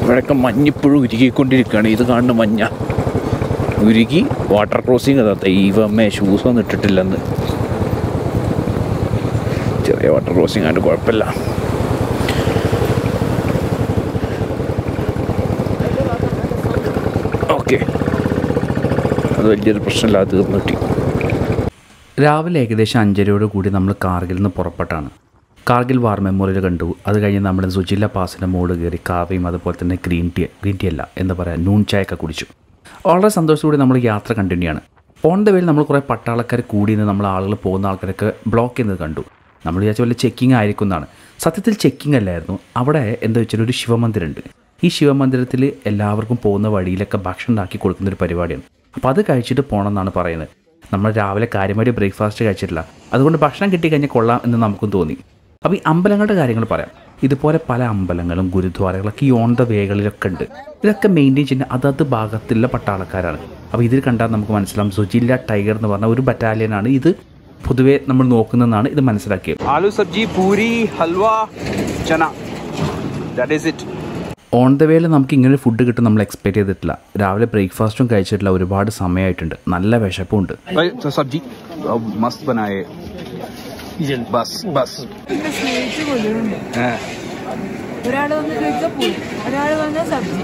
ഇവിടെയൊക്കെ മഞ്ഞിപ്പോഴും ഉരുകിക്കൊണ്ടിരിക്കുകയാണ് ഇത് കാണുന്ന മഞ്ഞ ഉരുകി വാട്ടർ ക്രോസിങ് അതാ ദൈവമേ ഷൂസ് ഒന്നും ഇട്ടിട്ടില്ലെന്ന് ചെറിയ വാട്ടർ ക്രോസിങ് ആയിട്ട് കുഴപ്പമില്ല ഓക്കെ അത് വലിയൊരു പ്രശ്നമില്ലാതെ തീർന്നു കിട്ടി രാവിലെ ഏകദേശം അഞ്ചരയോട് കൂടി നമ്മൾ കാർഗിൽ നിന്ന് പുറപ്പെട്ടാണ് കാർഗിൽ വാർ മെമ്മോറിയൽ കണ്ടു അത് കഴിഞ്ഞ് നമ്മൾ സുജില്ല പാസിൻ്റെ മുകളിൽ കയറി കാവയും അതുപോലെ തന്നെ ഗ്രീൻ ടീ ഗ്രീൻ ടീ അല്ല എന്താ പറയുക നൂൺ ചായയൊക്കെ കുടിച്ചു വളരെ സന്തോഷത്തോടെ നമ്മൾ യാത്ര കണ്ടിന്യൂ ആണ് ഓൺ ദ വേയിൽ നമ്മൾ കുറേ പട്ടാളക്കാർ കൂടി നിന്ന് നമ്മൾ ആളുകൾ പോകുന്ന ആൾക്കാരൊക്കെ ബ്ലോക്ക് ചെയ്യുന്നത് കണ്ടു നമ്മൾ വിചാരിച്ച വല്ല ചെക്കിംഗ് ആയിരിക്കും എന്നാണ് സത്യത്തിൽ ചെക്കിംഗ് അല്ലായിരുന്നു അവിടെ എന്താ വെച്ചാൽ ഒരു ശിവമന്ദിരമുണ്ട് ഈ ശിവമന്ദിരത്തിൽ എല്ലാവർക്കും പോകുന്ന വഴിയിലൊക്കെ ഭക്ഷണം ഉണ്ടാക്കി കൊടുക്കുന്ന ഒരു പരിപാടിയാണ് അപ്പോൾ അത് കഴിച്ചിട്ട് പോകണം എന്നാണ് പറയുന്നത് നമ്മൾ രാവിലെ കാര്യമായിട്ട് ബ്രേക്ക്ഫാസ്റ്റ് കഴിച്ചിട്ടില്ല അതുകൊണ്ട് ഭക്ഷണം കിട്ടിക്കഴിഞ്ഞാൽ കൊള്ളാം എന്ന് നമുക്കും തോന്നി അപ്പോൾ ഈ അമ്പലങ്ങളുടെ കാര്യങ്ങൾ പറയാം ഇതുപോലെ പല അമ്പലങ്ങളും ഗുരുദ്വാരകളൊക്കെ ഈ ഓൺ ദ വേകളിലൊക്കെ ഉണ്ട് ഇതൊക്കെ മെയിൻറ്റെയിൻ ചെയ്യുന്ന അതത് ഭാഗത്തുള്ള പട്ടാളക്കാരാണ് അപ്പോൾ ഇതിൽ കണ്ടാൽ നമുക്ക് മനസ്സിലാവും സുജില്ല ടൈഗർ എന്ന് പറഞ്ഞ ഒരു ബറ്റാലിയനാണ് ഇത് പൊതുവേ നമ്മൾ നോക്കുന്നതെന്നാണ് ഇത് മനസ്സിലാക്കിയത് aloo sabzi puri halwa chana that is it on the വേയിൽ നമുക്ക് ഇങ്ങനെ ഒരു ഫുഡ് കിട്ടും നമ്മൾ എക്സ്പെക്ട് ചെയ്തിട്ടില്ല രാവിലെ ബ്രേക്ക്ഫാസ്റ്റും കഴിച്ചിട്ടില്ല ഒരുപാട് സമയമായിട്ടുണ്ട് നല്ല വിശപ്പും ഉണ്ട് സബ്ജി മസ്ത് ബനായേ ബസ് ബസ് ഇതിന്റെ സ്നേഹിച്ച് കൊല്ലുന്നുണ്ട് ഒരാൾ വന്ന് ചോദിച്ചാൽ പോയി ഒരാൾ വന്നാൽ സബ്ജി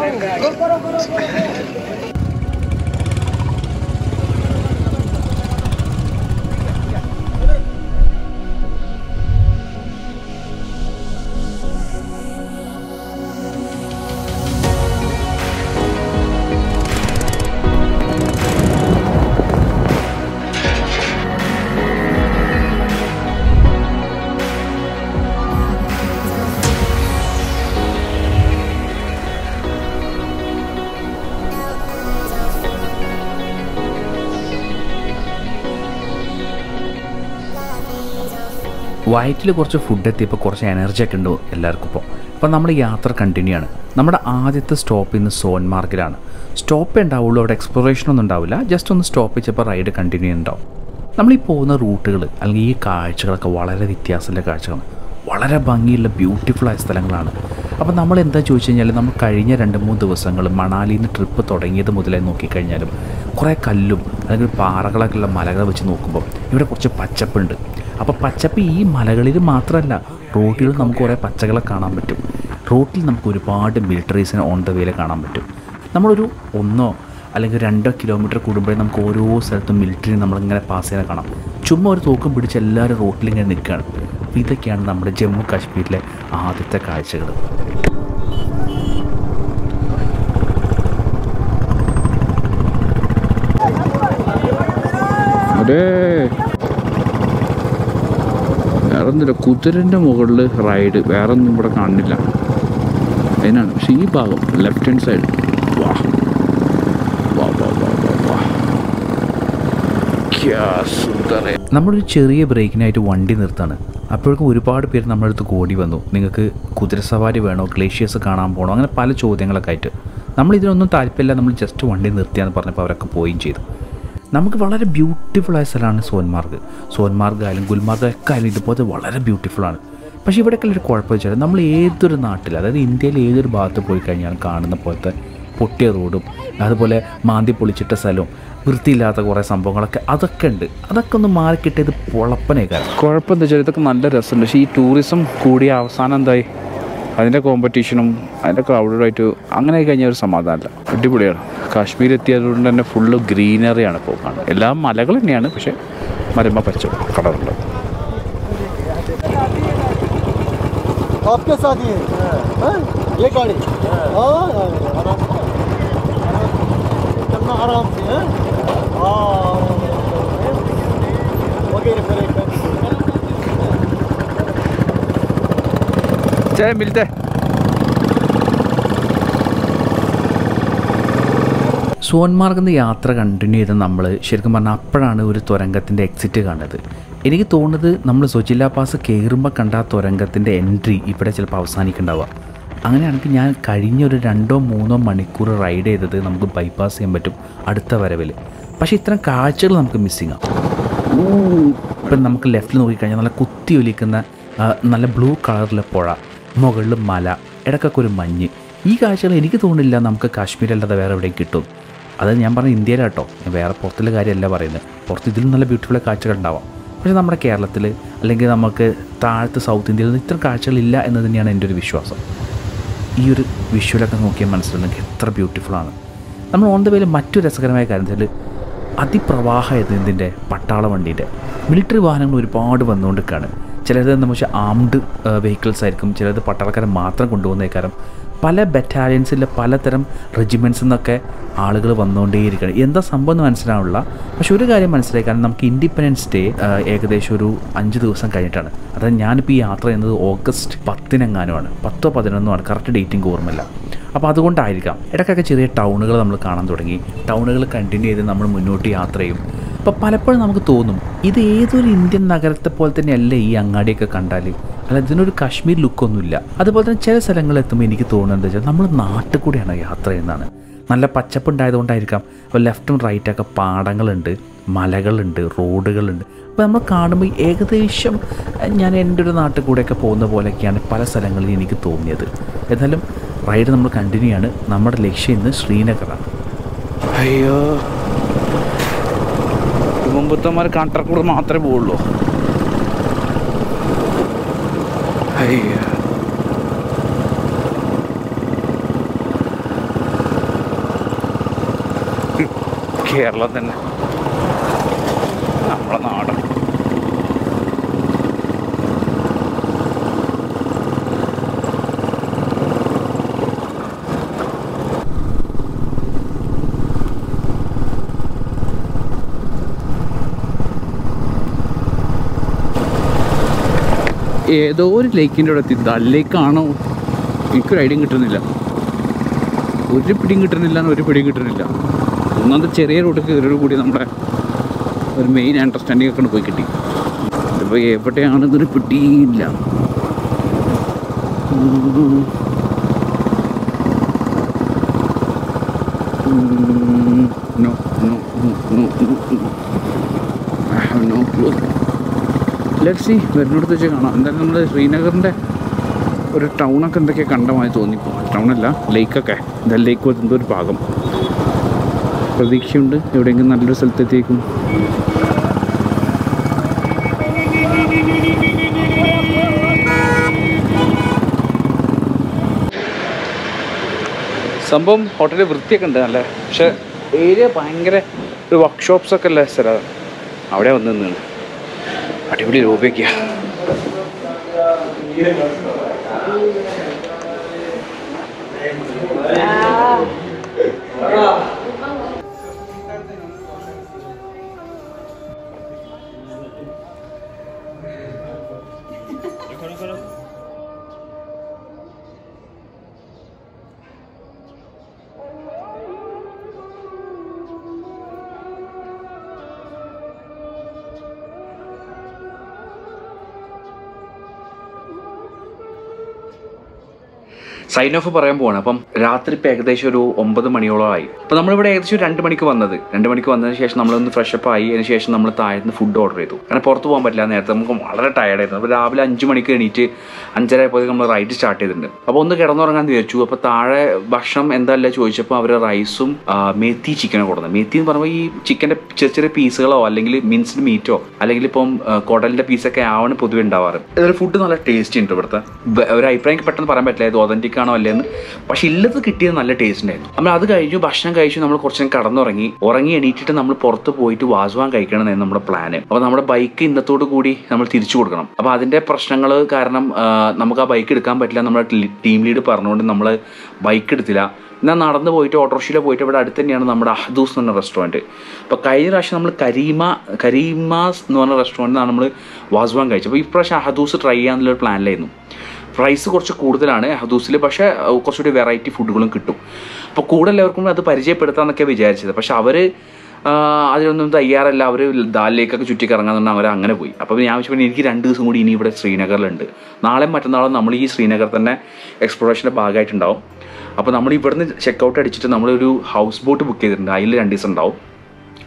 വയറ്റിൽ കുറച്ച് ഫുഡ് എത്തിയപ്പോൾ കുറച്ച് എനർജി ഒക്കെ ഉണ്ട് എല്ലാവർക്കും ഇപ്പോൾ അപ്പോൾ നമ്മൾ യാത്ര കണ്ടിന്യൂ ആണ് നമ്മുടെ ആദ്യത്തെ സ്റ്റോപ്പ് ഇന്ന് സോൻമാർഗിലാണ് സ്റ്റോപ്പ് ഉണ്ടാവുള്ളൂ അവിടെ എക്സ്പ്ലോറേഷൻ ഒന്നും ഉണ്ടാവില്ല ജസ്റ്റ് ഒന്ന് സ്റ്റോപ്പ് വെച്ചപ്പോൾ റൈഡ് കണ്ടിന്യൂ ഉണ്ടാവും നമ്മൾ ഈ പോകുന്ന റൂട്ടുകൾ അല്ലെങ്കിൽ ഈ കാഴ്ചകളൊക്കെ വളരെ വ്യത്യാസമുള്ള കാഴ്ചകളാണ് വളരെ ഭംഗിയുള്ള ബ്യൂട്ടിഫുൾ ആയ സ്ഥലങ്ങളാണ് അപ്പോൾ നമ്മൾ എന്താ ചോദിച്ചു കഴിഞ്ഞാൽ നമ്മൾ കഴിഞ്ഞ രണ്ട് മൂന്ന് ദിവസങ്ങൾ മണാലിയിൽ നിന്ന് ട്രിപ്പ് തുടങ്ങിയത് മുതലേ നോക്കിക്കഴിഞ്ഞാലും കുറേ കല്ലും അല്ലെങ്കിൽ പാറകളൊക്കെ ഉള്ള മലകൾ വെച്ച് നോക്കുമ്പോൾ ഇവിടെ കുറച്ച് പച്ചപ്പുണ്ട് അപ്പോൾ പച്ചപ്പ് ഈ മലകളിൽ മാത്രമല്ല റോഡിൽ നമുക്ക് കുറേ പച്ചകളെ കാണാൻ പറ്റും റോട്ടിൽ നമുക്ക് ഒരുപാട് മിലിറ്ററീസിനെ ഓൺ ദ വേയിൽ കാണാൻ പറ്റും നമ്മളൊരു ഒന്നോ അല്ലെങ്കിൽ രണ്ടോ കിലോമീറ്റർ കൂടുമ്പോഴേ നമുക്ക് ഓരോ സ്ഥലത്തും മിലിറ്ററി നമ്മളിങ്ങനെ പാസ് ചെയ്യാൻ കാണാം ചുമ്മാ ഒരു തൂക്കം പിടിച്ച് എല്ലാവരും റോട്ടിലിങ്ങനെ നിൽക്കുകയാണ് അപ്പോൾ ഇതൊക്കെയാണ് നമ്മുടെ ജമ്മു കാശ്മീരിലെ ആദ്യത്തെ കാഴ്ചകൾ അതെ വേറൊന്നുമില്ല കുതിരൻ്റെ മുകളിൽ റൈഡ് വേറെ ഒന്നും ഇവിടെ കാണുന്നില്ല അതിനാണ് പക്ഷേ ഈ ഭാഗം ലെഫ്റ്റ് ഹാൻഡ് സൈഡ് വാ വാ വാ വാ വാ വാ ക്യാ സുന്ദരേ നമ്മളൊരു ചെറിയ ബ്രേക്കിനായിട്ട് വണ്ടി നിർത്താണ് അപ്പോഴേക്കും ഒരുപാട് പേര് നമ്മുടെ അടുത്ത് കൂടി വന്നു നിങ്ങൾക്ക് കുതിരസവാരി വേണോ ഗ്ലേഷ്യേഴ്സ് കാണാൻ പോകണോ അങ്ങനെ പല ചോദ്യങ്ങളൊക്കെ ആയിട്ട് നമ്മൾ ഇതിനൊന്നും താല്പര്യമില്ല നമ്മൾ ജസ്റ്റ് വണ്ടി നിർത്തിയാന്ന് പറഞ്ഞപ്പോൾ അവരൊക്കെ പോവുകയും ചെയ്തു നമുക്ക് വളരെ ബ്യൂട്ടിഫുൾ ആയ സ്ഥലമാണ് സോൻമാർഗ് സോൻമാർഗ് ആയാലും ഗുൽമാർഗ് ഒക്കെ ആയാലും ഇതുപോലെ വളരെ ബ്യൂട്ടിഫുൾ ആണ് പക്ഷേ ഇവിടെയൊക്കെ ഒരു കുഴപ്പം വെച്ചാൽ നമ്മൾ ഏതൊരു നാട്ടിൽ അതായത് ഇന്ത്യയിലെ ഏതൊരു ഭാഗത്ത് പോയി കഴിഞ്ഞാൽ കാണുന്ന പോലത്തെ പൊട്ടിയ റോഡും അതുപോലെ മാന്തി പൊളിച്ചിട്ട സ്ഥലവും വൃത്തിയില്ലാത്ത കുറേ സംഭവങ്ങളൊക്കെ അതൊക്കെ ഉണ്ട് അതൊക്കെ ഒന്ന് മാറിക്കിട്ടിയത് പൊളപ്പനേക്കാരം കുഴപ്പം എന്താ വെച്ചാൽ ഇതൊക്കെ നല്ല രസമുണ്ട് പക്ഷേ ഈ ടൂറിസം കൂടിയ അവസാനം എന്തായി അതിൻ്റെ കോമ്പറ്റീഷനും അതിൻ്റെ ക്രൗഡായിട്ട് അങ്ങനെ ആയി കഴിഞ്ഞാൽ ഒരു സമാധാനമില്ല അടിപൊളിയാണ് കാശ്മീർ എത്തിയതുകൊണ്ട് തന്നെ ഫുള്ള് ഗ്രീനറിയാണ് ഇപ്പോൾ കാണുന്നത് എല്ലാം മലകൾ തന്നെയാണ് പക്ഷേ മരമ പച്ച കളറുണ്ട് आपके साथ ही है हाँ? ये गाड़ी हाँ आराम चलना आराम से है हाँ वगैरह फिर ചേ മിൽത്തെ സോൻമാർഗിൽ നിന്ന് യാത്ര കണ്ടിന്യൂ ചെയ്ത് നമ്മൾ ശരിക്കും പറഞ്ഞാൽ അപ്പോഴാണ് ഒരു തുരങ്കത്തിൻ്റെ എക്സിറ്റ് കാണുന്നത് എനിക്ക് തോന്നുന്നത് നമ്മൾ സുജില്ല പാസ് കയറുമ്പോൾ കണ്ട ആ തുരങ്കത്തിൻ്റെ എൻട്രി ഇവിടെ ചിലപ്പോൾ അവസാനിക്കുന്നുണ്ടാവുക അങ്ങനെയാണെങ്കിൽ ഞാൻ കഴിഞ്ഞ ഒരു രണ്ടോ മൂന്നോ മണിക്കൂർ റൈഡ് ചെയ്തത് നമുക്ക് ബൈപ്പാസ് ചെയ്യാൻ പറ്റും അടുത്ത വരവിൽ പക്ഷേ ഇത്തരം കാഴ്ചകൾ നമുക്ക് മിസ്സിങ് ആണ് ഇപ്പം നമുക്ക് ലെഫ്റ്റിൽ നോക്കിക്കഴിഞ്ഞാൽ നല്ല കുത്തി ഒലിക്കുന്ന ആ, നല്ല ബ്ലൂ കളറിലെ പുഴ മുകളിൽ മല ഇടയ്ക്കൊക്കെ ഒരു മഞ്ഞ് ഈ കാഴ്ചകൾ എനിക്ക് തോന്നുന്നില്ല നമുക്ക് കാശ്മീരല്ലാതെ വേറെ എവിടെയും കിട്ടും അത് ഞാൻ പറഞ്ഞ ഇന്ത്യയിലാട്ടോ ഞാൻ വേറെ പുറത്തുള്ള കാര്യമല്ല പറയുന്നത് പുറത്ത് ഇതിലും നല്ല ബ്യൂട്ടിഫുൾ കാഴ്ചകൾ ഉണ്ടാവാം പക്ഷേ നമ്മുടെ കേരളത്തിൽ അല്ലെങ്കിൽ നമുക്ക് താഴത്ത് സൗത്ത് ഇന്ത്യയിൽ നിന്ന് ഇത്തരം കാഴ്ചകളില്ല എന്ന് തന്നെയാണ് എൻ്റെ ഒരു വിശ്വാസം ഈ ഒരു വിഷ്വലൊക്കെ നോക്കിയാൽ മനസ്സിലാണെങ്കിൽ എത്ര ബ്യൂട്ടിഫുള്ളാണ് നമ്മൾ ഓൺ ദ വേയിൽ മറ്റൊരു രസകരമായ കാര്യം വെച്ചാൽ അതിപ്രവാഹമായിരുന്നു ഇതിൻ്റെ പട്ടാള വണ്ടീൻ്റെ മിലിറ്ററി വാഹനങ്ങൾ ഒരുപാട് വന്നുകൊണ്ടിരിക്കുകയാണ് ചിലത് നമ്മൾ വെച്ചാൽ ആംഡ് വെഹിക്കിൾസ് ആയിരിക്കും ചിലത് പട്ടാളക്കാരെ മാത്രം കൊണ്ടുപോകുന്നേക്കാരം പല ബറ്റാലിയൻസിലെ പലതരം റെജിമെൻറ്റ്സിൽ നിന്നൊക്കെ ആളുകൾ വന്നുകൊണ്ടേയിരിക്കുകയാണ് എന്താ സംഭവം എന്ന് മനസ്സിലാവില്ല പക്ഷെ ഒരു കാര്യം മനസ്സിലായി കാരണം നമുക്ക് ഇൻഡിപെൻഡൻസ് ഡേ ഏകദേശം ഒരു അഞ്ച് ദിവസം കഴിഞ്ഞിട്ടാണ് അതായത് ഞാനിപ്പോൾ ഈ യാത്ര ചെയ്യുന്നത് ഓഗസ്റ്റ് പത്തിനെങ്ങാനുമാണ് പത്തോ പതിനൊന്നോ ആണ് കറക്റ്റ് ഡേറ്റിംഗ് ഓർമ്മയില്ല അപ്പോൾ അതുകൊണ്ടായിരിക്കാം ഇടയ്ക്കൊക്കെ ചെറിയ ടൗണുകൾ നമ്മൾ കാണാൻ തുടങ്ങി ടൗണുകൾ കണ്ടിന്യൂ ചെയ്ത് നമ്മൾ മുന്നോട്ട് യാത്ര ചെയ്യും അപ്പോൾ പലപ്പോഴും നമുക്ക് തോന്നും ഇത് ഏതൊരു ഇന്ത്യൻ നഗരത്തെ പോലെ തന്നെയല്ലേ ഈ അങ്ങാടിയൊക്കെ കണ്ടാൽ അല്ല ഇതിനൊരു കാശ്മീർ ലുക്കൊന്നുമില്ല അതുപോലെ തന്നെ ചില സ്ഥലങ്ങളിൽ എത്തുമ്പോൾ എനിക്ക് തോന്നുന്നത് എന്താ വെച്ചാൽ നമ്മൾ നാട്ടിൽ കൂടെയാണ് യാത്ര ചെയ്യുന്നതാണ് നല്ല പച്ചപ്പ് ഉണ്ടായതുകൊണ്ടായിരിക്കാം അപ്പോൾ ലെഫ്റ്റും റൈറ്റൊക്കെ പാടങ്ങളുണ്ട് മലകളുണ്ട് റോഡുകളുണ്ട് അപ്പോൾ നമ്മൾ കാണുമ്പോൾ ഏകദേശം ഞാൻ എൻ്റെ ഒരു നാട്ടിൽ കൂടെയൊക്കെ പോകുന്ന പോലെയൊക്കെയാണ് പല സ്ഥലങ്ങളിൽ എനിക്ക് തോന്നിയത് എന്നാലും റൈഡ് നമ്മൾ കണ്ടിന്യൂ ആണ് നമ്മുടെ ലക്ഷ്യം ഇന്ന് ശ്രീനഗറാണ് അയ്യോ മുമ്പത്തമാർ കാൺട്രാക്ട് മാത്രമേ പോവുള്ളൂ അയ്യോ കേരളം തന്നെ നമ്മളെ നാട് ഏതോ ഒരു ലേക്കിൻ്റെ അവിടെ എത്തി ദാൽ ലേക്കാണോ എനിക്കൊരു ഐഡിയ കിട്ടുന്നില്ല ഒരു പിടിയും കിട്ടുന്നില്ല ഒരു പിടിയും കിട്ടുന്നില്ല ഒന്നാമത് ചെറിയ റോഡ് കയറിയോട് കൂടി നമ്മുടെ ഒരു മെയിൻ അണ്ടർസ്റ്റാൻഡിംഗ് ഒക്കെ പോയി കിട്ടി ഇതിപ്പോൾ എവിടെയാണെന്നൊരു പിടിയില്ല ഉം. ഉം. No, no, no, no, no, no. I have no clue. Let see വരുന്നിടത്ത് വെച്ച് കാണാം എന്തായാലും നമ്മൾ ശ്രീനഗറിൻ്റെ ഒരു ടൗണൊക്കെ എന്തൊക്കെ കണ്ടമായി തോന്നിപ്പോ ടൗണല്ല ലേക്കൊക്കെ എന്തായാലും ലേക്ക് പോലത്തെ എന്തോ ഒരു ഭാഗം പ്രതീക്ഷയുണ്ട് എവിടെയെങ്കിലും നല്ലൊരു സ്ഥലത്തെത്തിയേക്കും സംഭവം ഹോട്ടലിൽ വൃത്തിയൊക്കെ ഉണ്ട് നല്ല പക്ഷെ ഏരിയ ഭയങ്കര ഒരു വർക്ക്ഷോപ്സ് ഒക്കെ ഉള്ള സ്ഥലമാണ് അവിടെ വന്ന് നിന്നാണ് അടിപൊളി രൂപയൊക്കെയാ സൈൻ ഓഫ് പറയാൻ പോവാണ് അപ്പം രാത്രി ഇപ്പം ഏകദേശം ഒരു ഒമ്പത് മണിയോളമായി അപ്പം നമ്മളിവിടെ ഏകദേശം ഒരു രണ്ട് മണിക്ക് വന്നത് രണ്ട് മണിക്ക് വന്നതിന് ശേഷം നമ്മളൊന്ന് ഫ്രഷപ്പ് ആയി അതിന് ശേഷം നമ്മൾ താഴ്ന്ന് ഫുഡ് ഓർഡർ ചെയ്തു കാരണം പുറത്ത് പോകാൻ പറ്റില്ല നേരത്തെ നമുക്ക് വളരെ ടയർഡായിരുന്നു അപ്പോൾ രാവിലെ അഞ്ച് മണിക്ക് എണീറ്റ് അഞ്ചര ആയപ്പോൾ നമ്മൾ റൈഡ് സ്റ്റാർട്ട് ചെയ്തിട്ടുണ്ട് അപ്പോൾ ഒന്ന് കിടന്നുറങ്ങാൻ വിചാരിച്ചു അപ്പോൾ താഴെ ഭക്ഷണം എന്താല്ല ചോദിച്ചപ്പോൾ അവർ റൈസും മെത്തി ചിക്കനും കൊടുക്കുന്നത് മെത്തി എന്ന് പറയുമ്പോൾ ഈ ചിക്കൻ്റെ ചെറിയ ചെറിയ പീസുകളോ അല്ലെങ്കിൽ മിൻസ്ഡ് മീറ്റോ അല്ലെങ്കിൽ ഇപ്പം ആ, കുടലിൻ്റെ പീസൊക്കെ ആവാണ് പൊതുവെ ഉണ്ടാവാറ് ഇതൊരു ഫുഡ് നല്ല ടേസ്റ്റ് ഉണ്ട് ഇവിടുത്തെ ബ- ഒരു അഭിപ്രായം പെട്ടെന്ന് പറയാൻ പറ്റില്ല ഇത് ഒതന്റിക് ആണോ അല്ലേന്ന് പക്ഷെ ഇല്ലത് കിട്ടിയത് നല്ല ടേസ്റ്റ് ഉണ്ടായിരുന്നു നമ്മൾ അത് കഴിഞ്ഞു ഭക്ഷണം കഴിച്ചു നമ്മൾ കുറച്ച് നേരം കടന്നുറങ്ങി ഉറങ്ങി എണീറ്റിട്ട് നമ്മൾ പുറത്ത് പോയിട്ട് വാസുവാൻ കഴിക്കണം എന്നായിരുന്നു നമ്മുടെ പ്ലാന് അപ്പോൾ നമ്മുടെ ബൈക്ക് ഇന്നത്തോടു കൂടി നമ്മൾ തിരിച്ചു കൊടുക്കണം അപ്പോൾ അതിൻ്റെ പ്രശ്നങ്ങൾ കാരണം ആ, നമുക്ക് ആ ബൈക്ക് എടുക്കാൻ പറ്റില്ല നമ്മുടെ ടീം ലീഡ് പറഞ്ഞുകൊണ്ട് നമ്മൾ ബൈക്ക് എടുത്തില്ല എന്നാൽ നടന്ന് പോയിട്ട് ഓട്ടോറിക്ഷയിൽ പോയിട്ട് ഇവിടെ അടുത്ത് തന്നെയാണ് നമ്മുടെ അഹദൂസ് എന്ന് പറഞ്ഞ റെസ്റ്റോറൻറ്റ് അപ്പോൾ കഴിഞ്ഞ പ്രാവശ്യം നമ്മൾ കരീമ കരീമാസ് എന്ന് പറഞ്ഞ റെസ്റ്റോറൻറ്റിലാണ് നമ്മൾ വാസുവാൻ കഴിച്ചത് അപ്പോൾ ഇപ്രാവശ്യം അഹദൂസ് ട്രൈ ചെയ്യാന്നുള്ളൊരു പ്ലാനിലായിരുന്നു പ്രൈസ് കുറച്ച് കൂടുതലാണ് ഹദൂസിൽ പക്ഷേ അഹ് കുറച്ചുകൂടി വെറൈറ്റി ഫുഡുകളും കിട്ടും അപ്പോൾ കൂടെ എല്ലാവർക്കും അത് പരിചയപ്പെടുത്താമെന്നൊക്കെ വിചാരിച്ചത് പക്ഷെ അവർ അതിനൊന്നും തയ്യാറല്ല അവർ ദാലിലേക്കൊക്കെ ചുറ്റിക്കറങ്ങാന്ന് അവർ അങ്ങനെ പോയി അപ്പോൾ ഞാൻ വെച്ചപ്പോൾ എനിക്ക് രണ്ട് ദിവസം കൂടി ഇനി ഇവിടെ ശ്രീനഗറിലുണ്ട് നാളെ മറ്റന്നാളും നമ്മൾ ഈ ശ്രീനഗർ തന്നെ എക്സ്പ്ലോറേഷൻ്റെ ഭാഗമായിട്ടുണ്ടാവും അപ്പോൾ നമ്മൾ ഇവിടുന്ന് ചെക്കൗട്ട് അടിച്ചിട്ട് നമ്മളൊരു ഹൗസ് ബോട്ട് ബുക്ക് ചെയ്തിട്ടുണ്ട് അതിൽ രണ്ട് ദിവസം ഉണ്ടാവും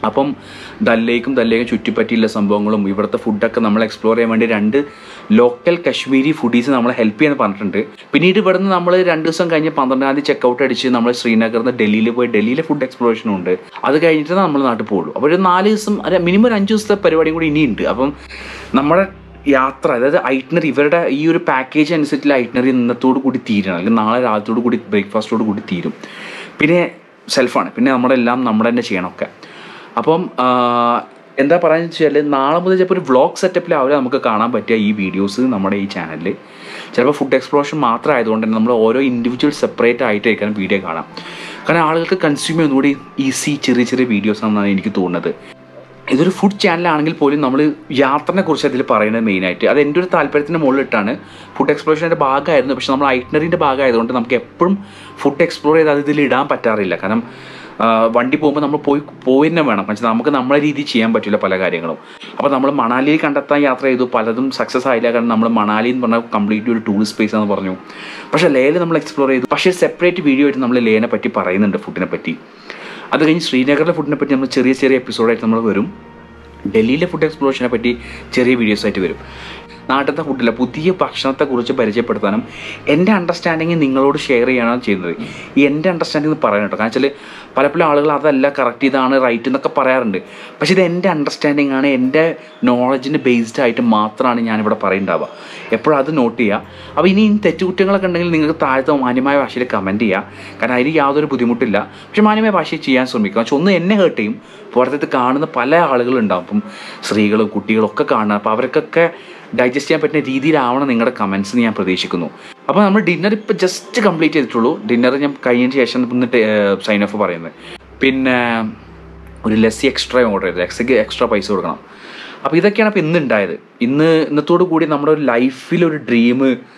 അപ്പം ദല്ലേക്കും ദല്ലേക്കും ചുറ്റിപ്പറ്റിയുള്ള സംഭവങ്ങളും ഇവിടുത്തെ ഫുഡൊക്കെ നമ്മൾ എക്സ്പ്ലോർ ചെയ്യാൻ വേണ്ടി രണ്ട് ലോക്കൽ കശ്മീരി ഫുഡീസ് നമ്മളെ ഹെൽപ്പ് ചെയ്യാൻ പറഞ്ഞിട്ടുണ്ട് പിന്നീട് ഇവിടുന്ന് നമ്മൾ രണ്ട് ദിവസം കഴിഞ്ഞ് പന്ത്രണ്ടാം തീയതി ചെക്കൗട്ട് അടിച്ച് നമ്മൾ ശ്രീനഗറിൽ നിന്ന് ഡൽഹിയിൽ പോയി ഡൽഹിയിലെ ഫുഡ് എക്സ്പ്ലോറേഷനും ഉണ്ട് അത് കഴിഞ്ഞിട്ട് നമ്മൾ നാട്ടിൽ പോകുള്ളൂ അപ്പോൾ ഒരു നാല് ദിവസം അല്ല മിനിമം ഒരു അഞ്ച് ദിവസത്തെ പരിപാടിയും കൂടി ഇനിയുണ്ട് അപ്പം നമ്മുടെ യാത്ര അതായത് ഐറ്റിനറി ഇവരുടെ ഈ ഒരു പാക്കേജ് അനുസരിച്ചുള്ള ഐറ്റിനറി ഇന്നത്തോട് കൂടി തീരണം അല്ലെങ്കിൽ നാളെ രാത്രിയോട് കൂടി ബ്രേക്ക്ഫാസ്റ്റോട് കൂടി തീരും പിന്നെ സെൽഫാണ് പിന്നെ നമ്മളെല്ലാം നമ്മൾ തന്നെ ചെയ്യണമൊക്കെ അപ്പം ആ, എന്താ പറയുക വെച്ചാൽ നാളെ മുതൽ ചിലപ്പോൾ ഒരു വ്ളോഗ് സെറ്റപ്പിലാവില്ല നമുക്ക് കാണാൻ പറ്റിയ ഈ വീഡിയോസ് നമ്മുടെ ഈ ചാനലിൽ ചിലപ്പോൾ ഫുഡ് എക്സ്പ്ലോഷൻ മാത്രം ആയതുകൊണ്ട് തന്നെ നമ്മൾ ഓരോ ഇൻഡിവിജ്വൽ സെപ്പറേറ്റ് ആയിട്ടായിരിക്കണം വീഡിയോ കാണാം കാരണം ആളുകൾക്ക് കൺസ്യൂം ചെയ്യുന്നതുകൂടി ഈസി ചെറിയ ചെറിയ വീഡിയോസ് ആണെന്നാണ് എനിക്ക് തോന്നുന്നത് ഇതൊരു ഫുഡ് ചാനലാണെങ്കിൽ പോലും നമ്മൾ യാത്രനെ കുറിച്ച് അതിൽ പറയുന്നത് മെയിനായിട്ട് അത് എൻ്റെ ഒരു താല്പര്യത്തിൻ്റെ മുകളിലിട്ടാണ് ഫുഡ് എക്സ്പ്ലോഷൻ്റെ ഭാഗമായിരുന്നു പക്ഷെ നമ്മൾ ഐറ്റിനറിൻ്റെ ഭാഗമായതുകൊണ്ട് നമുക്ക് എപ്പോഴും ഫുഡ് എക്സ്പ്ലോർ ചെയ്ത് അത് ഇതിൽ ഇടാൻ പറ്റാറില്ല കാരണം ആ, വണ്ടി പോകുമ്പോൾ നമ്മൾ പോയി പോയി തന്നെ വേണം പക്ഷേ നമുക്ക് നമ്മളെ രീതിയിൽ ചെയ്യാൻ പറ്റില്ല പല കാര്യങ്ങളും അപ്പോൾ നമ്മൾ മണാലിയിൽ കണ്ടെത്താൻ യാത്ര ചെയ്തു പലതും സക്സസ് ആയില്ല കാരണം നമ്മൾ മണാലി എന്ന് പറഞ്ഞാൽ കംപ്ലീറ്റ് ഒരു ടൂറിസ്റ്റ് പ്ലേസ് എന്ന് പറഞ്ഞു പക്ഷേ ലേയിൽ നമ്മൾ എക്സ്പ്ലോർ ചെയ്തു പക്ഷേ സെപ്പറേറ്റ് വീഡിയോ ആയിട്ട് നമ്മൾ ലേനെ പറ്റി പറയുന്നുണ്ട് ഫുഡിനെ പറ്റി അത് കഴിഞ്ഞ് ശ്രീനഗറിലെ ഫുഡിനെ പറ്റി നമ്മൾ ചെറിയ ചെറിയ എപ്പിസോഡായിട്ട് നമ്മൾ വരും ഡൽഹിയിലെ ഫുഡ് എക്സ്പ്ലോഷനെ പറ്റി ചെറിയ വീഡിയോസ് ആയിട്ട് വരും നാട്ടിലത്തെ ഫുഡില്ല പുതിയ ഭക്ഷണത്തെക്കുറിച്ച് പരിചയപ്പെടുത്താനും എൻ്റെ അണ്ടർസ്റ്റാൻഡിങ് നിങ്ങളോട് ഷെയർ ചെയ്യാനാണ് ചെയ്യുന്നത് ഈ എൻ്റെ അണ്ടർസ്റ്റാൻഡിങ് പറയാൻ കേട്ടോ കാരണം വെച്ചാൽ പലപ്പോഴും ആളുകൾ അതല്ല കറക്റ്റ് ഇതാണ് റൈറ്റ് എന്നൊക്കെ പറയാറുണ്ട് പക്ഷേ ഇത് എൻ്റെ അണ്ടർസ്റ്റാൻഡിങ് ആണ് എൻ്റെ നോളജിന് ബേസ്ഡ് ആയിട്ട് മാത്രമാണ് ഞാനിവിടെ പറയുന്നുണ്ടാവുക എപ്പോഴും അത് നോട്ട് ചെയ്യുക അപ്പോൾ ഇനി തെറ്റുകുറ്റങ്ങളൊക്കെ ഉണ്ടെങ്കിൽ നിങ്ങൾക്ക് താഴത്തെ മാന്യമായ ഭാഷയിൽ കമൻറ്റ് ചെയ്യുക കാരണം അതിന് യാതൊരു ബുദ്ധിമുട്ടില്ല പക്ഷെ മാന്യമായ ഭാഷയിൽ ചെയ്യാൻ ശ്രമിക്കുക പക്ഷെ ഒന്ന് എന്നെ ഹേർട്ട് ചെയ്യും പുറത്തത് കാണുന്ന പല ആളുകളുണ്ടാവും അപ്പം സ്ത്രീകളും കുട്ടികളും ഒക്കെ കാണുക അപ്പോൾ അവർക്കൊക്കെ ഡൈജസ്റ്റ് ചെയ്യാൻ പറ്റുന്ന രീതിയിലാവണം നിങ്ങളുടെ കമൻസ് ഞാൻ പ്രതീക്ഷിക്കുന്നു അപ്പോൾ നമ്മൾ ഡിന്നർ ഇപ്പോൾ ജസ്റ്റ് കംപ്ലീറ്റ് ചെയ്തിട്ടുള്ളൂ ഡിന്നർ ഞാൻ കഴിഞ്ഞതിന് ശേഷം എന്നിട്ട് സൈൻ ഓഫ് പറയുന്നത് പിന്നെ ഒരു ലസ്സി എക്സ്ട്രാ ഓർഡർ ചെയ്തത് എക്സ്ട്രാ എക്സ്ട്രാ പൈസ കൊടുക്കണം അപ്പോൾ ഇതൊക്കെയാണ് ഇപ്പോൾ ഇന്ന് ഉണ്ടായത് ഇന്ന് ഇന്നത്തോടു കൂടി നമ്മുടെ ഒരു ലൈഫിലൊരു ഡ്രീം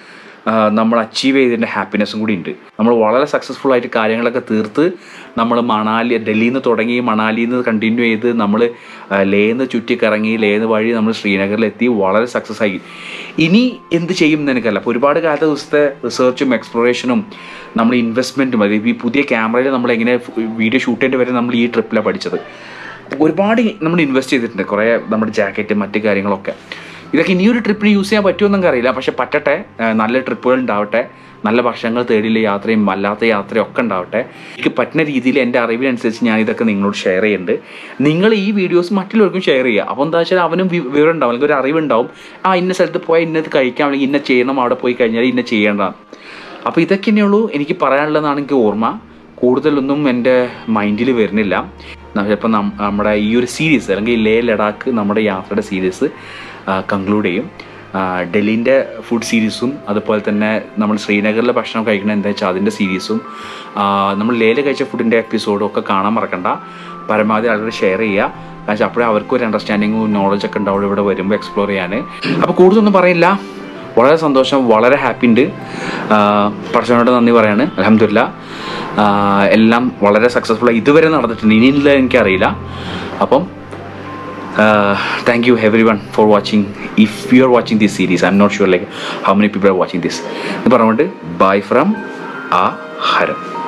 നമ്മൾ അച്ചീവ് ചെയ്തതിൻ്റെ ഹാപ്പിനെസ്സും കൂടി ഉണ്ട് നമ്മൾ വളരെ സക്സസ്ഫുൾ ആയിട്ട് കാര്യങ്ങളൊക്കെ തീർത്ത് നമ്മൾ മണാലി ഡൽഹിയിൽ നിന്ന് തുടങ്ങി മണാലിയിൽ നിന്ന് കണ്ടിന്യൂ ചെയ്ത് നമ്മൾ ലേന്ന് ചുറ്റിക്കറങ്ങി ലേന്ന് വഴി നമ്മൾ ശ്രീനഗറിലെത്തി വളരെ സക്സസ് ആയി ഇനി എന്ത് ചെയ്യും എന്ന് എനിക്കല്ല അപ്പോൾ ഒരുപാട് കാലത്തെ ദിവസത്തെ റിസർച്ചും എക്സ്പ്ലോറേഷനും നമ്മൾ ഇൻവെസ്റ്റ്മെൻറ്റും അതായത് ഈ പുതിയ ക്യാമറയിൽ നമ്മൾ എങ്ങനെ വീഡിയോ ഷൂട്ട് ചെയ്യേണ്ടി വരെ നമ്മൾ ഈ ട്രിപ്പിലാണ് പഠിച്ചത് ഒരുപാട് നമ്മൾ ഇൻവെസ്റ്റ് ചെയ്തിട്ടുണ്ട് കുറേ നമ്മുടെ ജാക്കറ്റ് മറ്റു കാര്യങ്ങളൊക്കെ ഇതൊക്കെ ഇനിയൊരു ട്രിപ്പിന് യൂസ് ചെയ്യാൻ പറ്റുമെന്നൊന്നും അറിയില്ല പക്ഷെ പറ്റട്ടെ ഏഹ് നല്ല ട്രിപ്പുകൾ ഉണ്ടാവട്ടെ നല്ല ഭക്ഷണങ്ങൾ തേടിയുള്ള യാത്രയും അല്ലാത്ത യാത്രയും ഒക്കെ ഉണ്ടാവട്ടെ എനിക്ക് പറ്റുന്ന രീതിയിൽ എൻ്റെ അറിവിനനുസരിച്ച് ഞാൻ ഇതൊക്കെ നിങ്ങളോട് ഷെയർ ചെയ്യുന്നുണ്ട് നിങ്ങൾ ഈ വീഡിയോസ് മറ്റുള്ളവർക്കും ഷെയർ ചെയ്യുക അപ്പോൾ എന്താ വെച്ചാൽ അവനും വി- വിവരം ഉണ്ടാവും അല്ലെങ്കിൽ ഒരു അറിവുണ്ടാവും ആ ഇന്ന സ്ഥലത്ത് പോയാൽ ഇന്നത് കഴിക്കാം അല്ലെങ്കിൽ ഇന്ന ചെയ്യണം അവിടെ പോയി കഴിഞ്ഞാൽ ഇന്ന ചെയ്യേണ്ടതാണ് അപ്പോൾ ഇതൊക്കെ തന്നെയുള്ളൂ എനിക്ക് പറയാനുള്ളതാണ് എനിക്ക് ഓർമ്മ കൂടുതലൊന്നും എൻ്റെ മൈൻഡിൽ വരുന്നില്ല ചിലപ്പോൾ നമ്മുടെ ഈ ഒരു സീരീസ് അല്ലെങ്കിൽ ലേ ലഡാക്ക് നമ്മുടെ യാത്രയുടെ സീരീസ് കൺക്ലൂഡ് ചെയ്യും ആ, ഡൽഹിൻ്റെ ഫുഡ് സീരീസും അതുപോലെ തന്നെ നമ്മൾ ശ്രീനഗറിലെ ഭക്ഷണം കഴിക്കണ എന്താ വെച്ചാൽ അതിൻ്റെ സീരീസും ആ, നമ്മൾ ലേയിൽ കഴിച്ച ഫുഡിൻ്റെ എപ്പിസോഡും ഒക്കെ കാണാൻ മറക്കണ്ട പരമാവധി ആളുകൾ ഷെയർ ചെയ്യുക കാരണം വെച്ചാൽ അപ്പോഴേ അവർക്കും ഒരു അണ്ടർസ്റ്റാൻഡിങ്ങും നോളജൊക്കെ ഉണ്ടാവുള്ളൂ ഇവിടെ വരുമ്പോൾ എക്സ്പ്ലോർ ചെയ്യാൻ അപ്പോൾ കൂടുതലൊന്നും പറയില്ല വളരെ സന്തോഷം വളരെ ഹാപ്പി ഉണ്ട് പഠിച്ചവനോട് നന്ദി പറയാണ് അലഹമില്ല എല്ലാം വളരെ സക്സസ്ഫുൾ ആയി ഇതുവരെ നടന്നിട്ടുണ്ട് ഇനിയില്ല എനിക്കറിയില്ല അപ്പം thank you everyone for watching if you are watching this series I'm not sure like how many people are watching this എന്ന് പറഞ്ഞുകൊണ്ട് ബൈ ഫ്രം ആ ഹരം